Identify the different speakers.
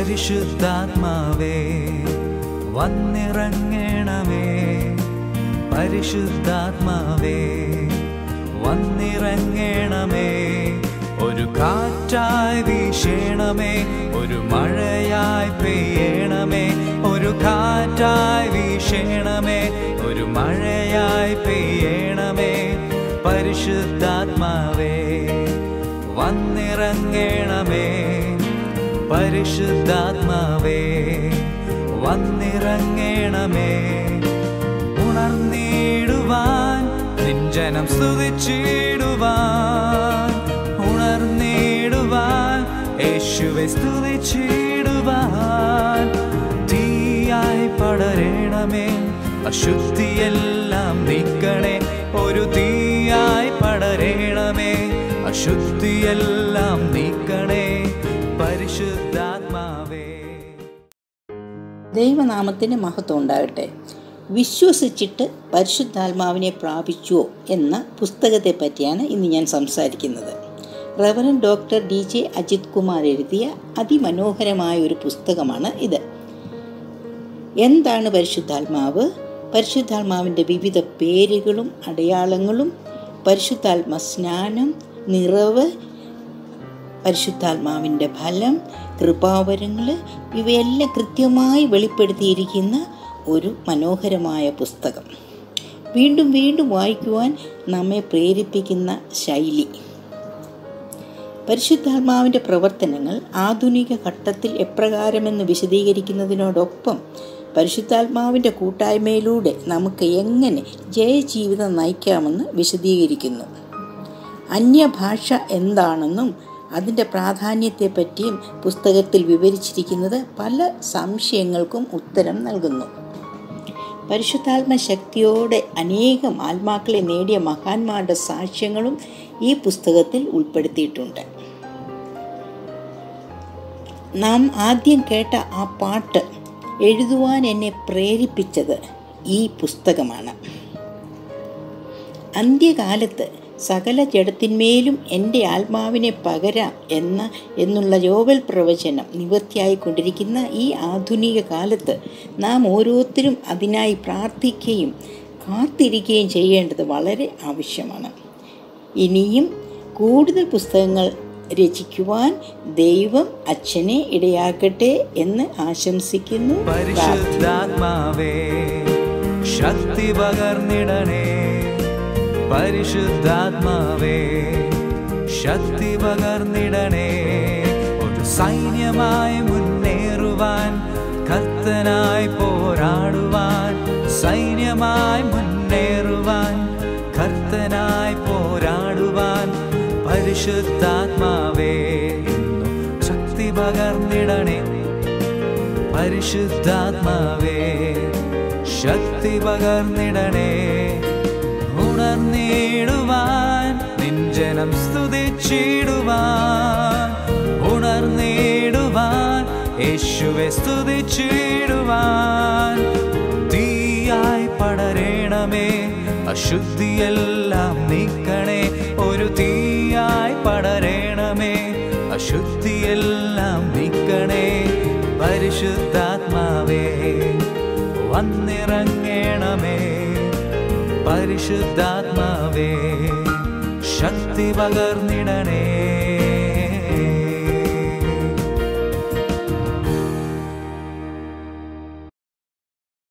Speaker 1: പരിശുദ്ധാത്മാവേ വന്നിറങ്ങണമേ പരിശുദ്ധാത്മാവേ വന്നിറങ്ങണമേ ഒരു കാറ്റായി വീശേണമേ ഒരു മഴയായി പെയ്യണമേ ഒരു കാറ്റായി വീശേണമേ ഒരു മഴയായി പെയ്യണമേ പരിശുദ്ധാത്മാവേ വന്നിറങ്ങണമേ പരിശുദ്ധാത്മാവേ വന്നിറങ്ങണമേ ഉണർന്നിടുവാൻ നിഞ്ജനം സ്തുതിച്ചിടുവാൻ ഉണർന്നിടുവാൻ യേശുവെ സ്തുതിച്ചിടുവാൻ തീയായി പടരണമേ അശുദ്ധിയെല്ലാം നീക്കണേ ഒരു തീയായി പടരണമേ അശുദ്ധിയെല്ലാം നീക്കണേ പരിശുദ്ധാത്മാവേ
Speaker 2: ദൈവനാമത്തിന് മഹത്വം ഉണ്ടാകട്ടെ വിശ്വസിച്ചിട്ട് പരിശുദ്ധാത്മാവിനെ പ്രാപിച്ചുവോ എന്ന പുസ്തകത്തെ പറ്റിയാണ് ഇന്ന് ഞാൻ സംസാരിക്കുന്നത് reverend doctor D J Ajith Kumar എഴുതിയ അതിമനോഹരമായ ഒരു പുസ്തകമാണ് ഇത് എന്താണ് പരിശുദ്ധാത്മാവ് പരിശുദ്ധാത്മാവിൻ്റെ വിവിധ പേരുകളും അടയാളങ്ങളും പരിശുദ്ധാത്മ സ്നാനം നിറവ് പരിശുദ്ധാത്മാവിൻ്റെ ഫലം കൃപാവരങ്ങൾ ഇവയെല്ലാം കൃത്യമായി വെളിപ്പെടുത്തിയിരിക്കുന്ന ഒരു മനോഹരമായ പുസ്തകം വീണ്ടും വീണ്ടും വായിക്കുവാൻ നമ്മെ പ്രേരിപ്പിക്കുന്ന ശൈലി പരിശുദ്ധാത്മാവിൻ്റെ പ്രവർത്തനങ്ങൾ ആധുനിക ഘട്ടത്തിൽ എപ്രകാരമെന്ന് വിശദീകരിക്കുന്നതിനോടൊപ്പം പരിശുദ്ധാത്മാവിൻ്റെ കൂട്ടായ്മയിലൂടെ നമുക്ക് എങ്ങനെ ജയജീവിതം നയിക്കാമെന്ന് വിശദീകരിക്കുന്നു അന്യഭാഷ എന്താണെന്നും അതിൻ്റെ പ്രാധാന്യത്തെപ്പറ്റിയും പുസ്തകത്തിൽ വിവരിച്ചിരിക്കുന്നത് പല സംശയങ്ങൾക്കും ഉത്തരം നൽകുന്നു പരിശുദ്ധാത്മ ശക്തിയോടെ അനേകം ആത്മാക്കളെ നേടിയ മഹാന്മാരുടെ സാക്ഷ്യങ്ങളും ഈ പുസ്തകത്തിൽ ഉൾപ്പെടുത്തിയിട്ടുണ്ട് നാം ആദ്യം കേട്ട ആ പാട്ട് എഴുതുവാൻ എന്നെ പ്രേരിപ്പിച്ചത് ഈ പുസ്തകമാണ് അന്ത്യകാലത്ത് സകല ജഡത്തിന്മേലും എൻ്റെ ആത്മാവിനെ പകരാം എന്ന എന്നുള്ള യോവൽ പ്രവചനം നിവൃത്തിയായിക്കൊണ്ടിരിക്കുന്ന ഈ ആധുനിക കാലത്ത് നാം ഓരോരുത്തരും അതിനായി പ്രാർത്ഥിക്കുകയും കാത്തിരിക്കുകയും ചെയ്യേണ്ടത് വളരെ ആവശ്യമാണ് ഇനിയും കൂടുതൽ പുസ്തകങ്ങൾ രചിക്കുവാൻ ദൈവം അച്ഛനെ ഇടയാക്കട്ടെ എന്ന് ആശംസിക്കുന്നു
Speaker 1: പരിശുദ്ധാത്മാവേ ശക്തി പകർന്നിടണേ പരിശുദ്ധാത്മാവേ ശക്തി പകർന്നിടണേ ഒരു സൈന്യമായി മുന്നേറുവാൻ കർത്തനായി പോരാടുവാൻ സൈന്യമായി മുന്നേറുവാൻ കർത്തനായി പോരാടുവാൻ പരിശുദ്ധാത്മാവേ ഇന്നു ശക്തി പകർന്നിടണേ പരിശുദ്ധാത്മാവേ ശക്തി പകർന്നിടണേ ഉണർന്നിടുവാൻ നിഞ്ജനം സ്തുതിച്ചിടുവാൻ ഉണർന്നിടുവാൻ യേശുവെ സ്തുതിച്ചിടുവാൻ തീയായി പടരണമേ അശുദ്ധിയെല്ലാം നീക്കണേ ഒരു തീയായി പടരണമേ അശുദ്ധിയെല്ലാം നീക്കണേ പരിശുദ്ധാത്മാവേ വന്നിറങ്ങണമേ പരിശുദ്ധാത്മാവേ ശക്തി പകർന്നിടണേ